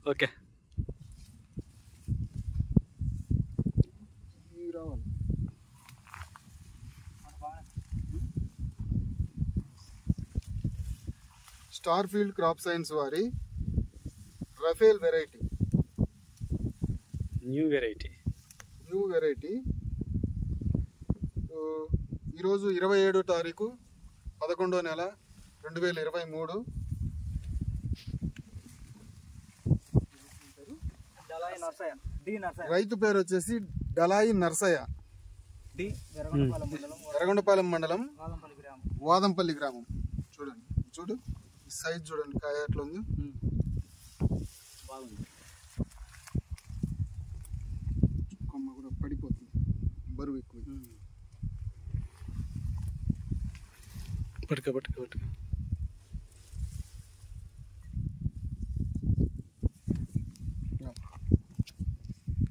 okay ఇవి రావాలి star field crop science వారి Rafale variety new variety new variety so, ఈరోజు ఇరవై ఏడో తారీఖు పదకొండో నెల రెండు వేల ఇరవై మూడు డలాయి నర్సయ్య డి నర్సయ్య రైతు పేరు వచ్చేసి డలాయి నర్సయ్య డి వెరగొండపాలెం మండలం ఎర్రగొండపాలెం మండలం వాదంపల్లి గ్రామం వాదంపల్లి గ్రామం చూడండి చూడు ఈ సైజ్ చూడండి కాయ ఎట్లా ఉంది బాగుంది కొమ్మ కూడా పడిపోతుంది బరువు ఎక్కువ పట్టుక పట్టుక పట్టుక